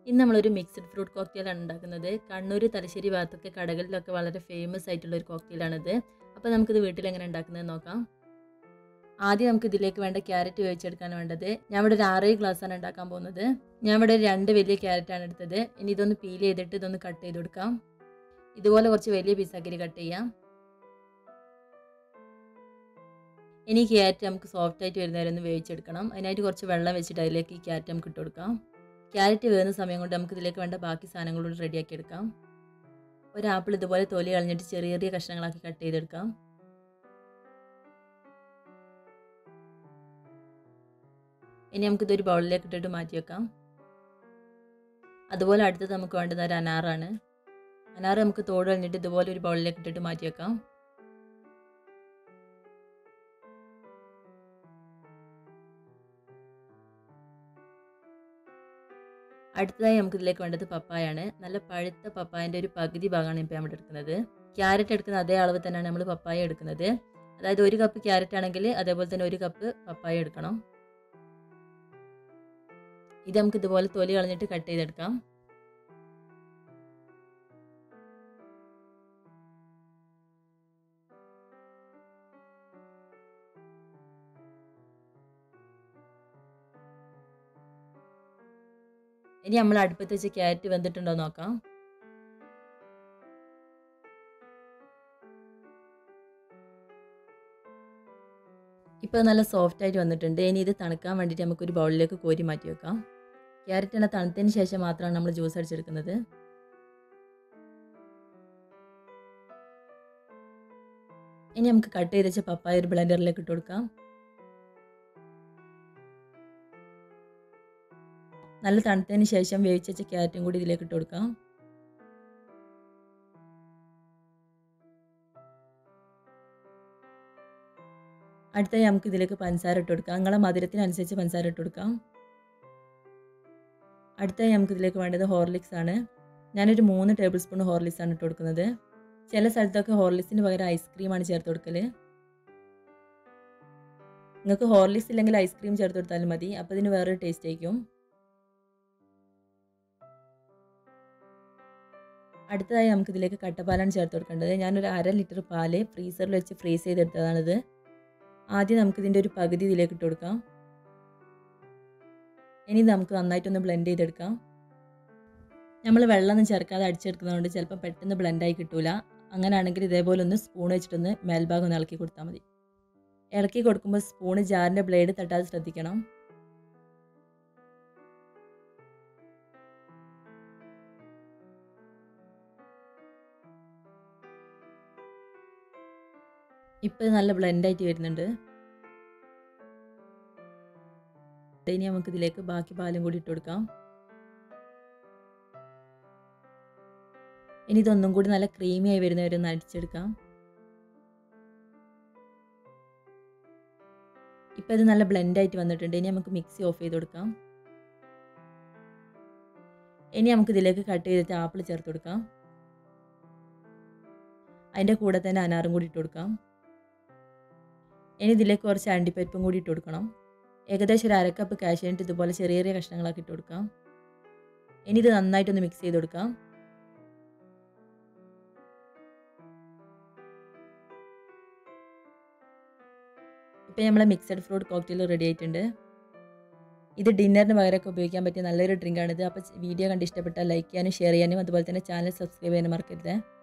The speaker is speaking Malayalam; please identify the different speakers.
Speaker 1: ഇന്ന് നമ്മളൊരു മിക്സ്ഡ് ഫ്രൂട്ട് കോക്ടെയിലാണ് ഉണ്ടാക്കുന്നത് കണ്ണൂർ തലശ്ശേരി ഭാഗത്തൊക്കെ കടകളിലൊക്കെ വളരെ ഫേമസ് ആയിട്ടുള്ള ഒരു കോക്ടെയിലാണിത് അപ്പോൾ നമുക്കിത് വീട്ടിൽ എങ്ങനെ ഉണ്ടാക്കുന്നത് നോക്കാം ആദ്യം നമുക്ക് ഇതിലേക്ക് വേണ്ട ക്യാരറ്റ് വേവിച്ചെടുക്കാൻ വേണ്ടത് ഞാൻ ഇവിടെ ഒരു ആറേഴ് ഗ്ലാസ്സാണ് ഉണ്ടാക്കാൻ പോകുന്നത് ഞാൻ ഇവിടെ ഒരു രണ്ട് വലിയ ക്യാരറ്റാണ് എടുത്തത് ഇനി ഇതൊന്ന് പീൽ ചെയ്തിട്ട് ഇതൊന്ന് കട്ട് ചെയ്ത് കൊടുക്കാം ഇതുപോലെ കുറച്ച് വലിയ പീസാക്കിയിട്ട് കട്ട് ചെയ്യാം ഇനി ഈ ക്യാരറ്റ് നമുക്ക് സോഫ്റ്റ് ആയിട്ട് വരുന്ന വരെ ഒന്ന് വേവിച്ചെടുക്കണം അതിനായിട്ട് കുറച്ച് വെള്ളം വെച്ചിട്ട് അതിലേക്ക് ഈ ക്യാരറ്റ് നമുക്ക് ഇട്ട് കൊടുക്കാം ക്യാരറ്റ് വേകുന്ന സമയം കൊണ്ട് നമുക്ക് ഇതിലേക്ക് വേണ്ട ബാക്കി സാധനങ്ങളോട് റെഡിയാക്കി എടുക്കാം ഒരു ആപ്പിൾ ഇതുപോലെ തൊലി കളഞ്ഞിട്ട് ചെറിയ ചെറിയ കഷ്ണങ്ങളാക്കി കട്ട് ചെയ്തെടുക്കാം ഇനി നമുക്കിതൊരു ബൗളിലേക്ക് ഇട്ടിട്ട് മാറ്റി വെക്കാം അതുപോലെ അടുത്തത് നമുക്ക് വേണ്ടത് ഒരു അനാറാണ് അനാറ് നമുക്ക് തോട് കളഞ്ഞിട്ട് ഇതുപോലെ ഒരു ബൗളിലേക്ക് ഇട്ടിട്ട് മാറ്റി വെക്കാം അടുത്തതായി നമുക്ക് ഇതിലേക്ക് വേണ്ടത് പപ്പായാണ് നല്ല പഴുത്ത പപ്പായൻ്റെ ഒരു പകുതി ഭാഗമാണ് ഇപ്പോൾ നമ്മൾ എടുക്കുന്നത് ക്യാരറ്റ് എടുക്കുന്ന അതേ അളവ് തന്നെയാണ് നമ്മൾ പപ്പായ എടുക്കുന്നത് അതായത് ഒരു കപ്പ് ക്യാരറ്റ് ആണെങ്കിൽ അതേപോലെ തന്നെ ഒരു കപ്പ് പപ്പായ എടുക്കണം ഇത് നമുക്ക് ഇതുപോലെ തൊലി കളഞ്ഞിട്ട് കട്ട് ചെയ്തെടുക്കാം ഇനി നമ്മൾ അടുപ്പത്ത് വെച്ച് ക്യാരറ്റ് വെന്തിട്ടുണ്ടോ നോക്കാം ഇപ്പോൾ നല്ല സോഫ്റ്റ് ആയിട്ട് വന്നിട്ടുണ്ട് ഇനി ഇത് തണുക്കാൻ വേണ്ടിയിട്ട് നമുക്കൊരു ബൗളിലേക്ക് കോരി മാറ്റി വെക്കാം ക്യാരറ്റ് എണ്ണ തണുത്തതിന് ശേഷം മാത്രമാണ് നമ്മൾ ജ്യൂസ് അടിച്ചെടുക്കുന്നത് ഇനി നമുക്ക് കട്ട് ചെയ്ത് വെച്ച പപ്പായ ഒരു ബ്ലെൻഡറിലേക്ക് ഇട്ട് കൊടുക്കാം നല്ല തണുത്തതിന് ശേഷം വേവിച്ച് വെച്ച ക്യാരറ്റും കൂടി ഇതിലേക്ക് ഇട്ട് കൊടുക്കാം അടുത്തായി നമുക്ക് ഇതിലേക്ക് പഞ്ചസാര ഇട്ട് കൊടുക്കാം നിങ്ങളെ മധുരത്തിനനുസരിച്ച് പഞ്ചസാര ഇട്ട് കൊടുക്കാം അടുത്തായി നമുക്ക് ഇതിലേക്ക് വേണ്ടത് ഹോർലിക്സ് ആണ് ഞാനൊരു മൂന്ന് ടേബിൾ സ്പൂൺ ഹോർലിക്സ് ആണ് ഇട്ട് കൊടുക്കുന്നത് ചില സ്ഥലത്തൊക്കെ ഹോർലിക്സിന് പകരം ഐസ്ക്രീമാണ് ചേർത്ത് കൊടുക്കൽ നിങ്ങൾക്ക് ഹോർലിക്സ് ഇല്ലെങ്കിൽ ഐസ്ക്രീം ചേർത്ത് കൊടുത്താലും മതി അപ്പോൾ ഇതിന് വേറൊരു ടേസ്റ്റ് ആയിരിക്കും അടുത്തതായി നമുക്ക് ഇതിലേക്ക് കട്ടപ്പാലാണ് ചേർത്ത് കൊടുക്കേണ്ടത് ഞാനൊരു അര ലിറ്റർ പാല് ഫ്രീസറിൽ വെച്ച് ഫ്രീസ് ചെയ്തെടുത്തതാണിത് ആദ്യം നമുക്ക് ഇതിൻ്റെ ഒരു പകുതി ഇതിലേക്ക് ഇട്ട് കൊടുക്കാം ഇനി നമുക്ക് നന്നായിട്ടൊന്ന് ബ്ലെൻഡ് ചെയ്തെടുക്കാം നമ്മൾ വെള്ളമൊന്നും ചേർക്കാതെ അടിച്ചെടുക്കുന്നതുകൊണ്ട് ചിലപ്പോൾ പെട്ടെന്ന് ബ്ലെൻഡായി കിട്ടൂല അങ്ങനെയാണെങ്കിൽ ഇതേപോലെ ഒന്ന് സ്പൂൺ വെച്ചിട്ടൊന്ന് മേൽഭാഗം ഒന്ന് ഇളക്കി കൊടുത്താൽ മതി ഇളക്കി കൊടുക്കുമ്പോൾ സ്പൂണ് ജാറിൻ്റെ ബ്ലേഡ് തട്ടാതെ ശ്രദ്ധിക്കണം ഇപ്പോൾ നല്ല ബ്ലെൻഡായിട്ട് വരുന്നുണ്ട് ഇനി നമുക്ക് ഇതിലേക്ക് ബാക്കി പാലും കൂടി ഇട്ട് കൊടുക്കാം ഇനി ഇതൊന്നും കൂടി നല്ല ക്രീമി ആയി വരുന്നവരെ ഒന്ന് അടിച്ചെടുക്കാം ഇപ്പം ഇത് നല്ല ബ്ലെൻഡായിട്ട് വന്നിട്ടുണ്ട് ഇനി നമുക്ക് മിക്സി ഓഫ് ചെയ്ത് കൊടുക്കാം ഇനി നമുക്ക് ഇതിലേക്ക് കട്ട് ചെയ്തിട്ട് ആപ്പിൾ ചേർത്ത് കൊടുക്കാം അതിൻ്റെ കൂടെ തന്നെ അനാറും കൂടി ഇട്ട് കൊടുക്കാം ഇനി ഇതിലേക്ക് കുറച്ച് അണ്ടിപ്പരിപ്പും കൂടി ഇട്ട് കൊടുക്കണം ഏകദേശം ഒരു അരക്കപ്പ് കാഷ്യൂനിട്ട് ഇതുപോലെ ചെറിയ ചെറിയ കഷ്ണങ്ങളാക്കി ഇട്ട് കൊടുക്കാം ഇനി ഇത് നന്നായിട്ടൊന്ന് മിക്സ് ചെയ്ത് കൊടുക്കാം ഇപ്പം നമ്മളെ മിക്സഡ് ഫ്രൂട്ട് കോക്ടെയിൽ റെഡി ആയിട്ടുണ്ട് ഇത് ഡിന്നറിന് പകരമൊക്കെ ഉപയോഗിക്കാൻ പറ്റിയ നല്ലൊരു ഡ്രിങ്കാണിത് അപ്പോൾ വീഡിയോ കണ്ട് ഇഷ്ടപ്പെട്ടാൽ ലൈക്ക് ചെയ്യാനും ഷെയർ ചെയ്യാനും അതുപോലെ തന്നെ ചാനൽ സബ്സ്ക്രൈബ് ചെയ്യാനും മറക്കരുത്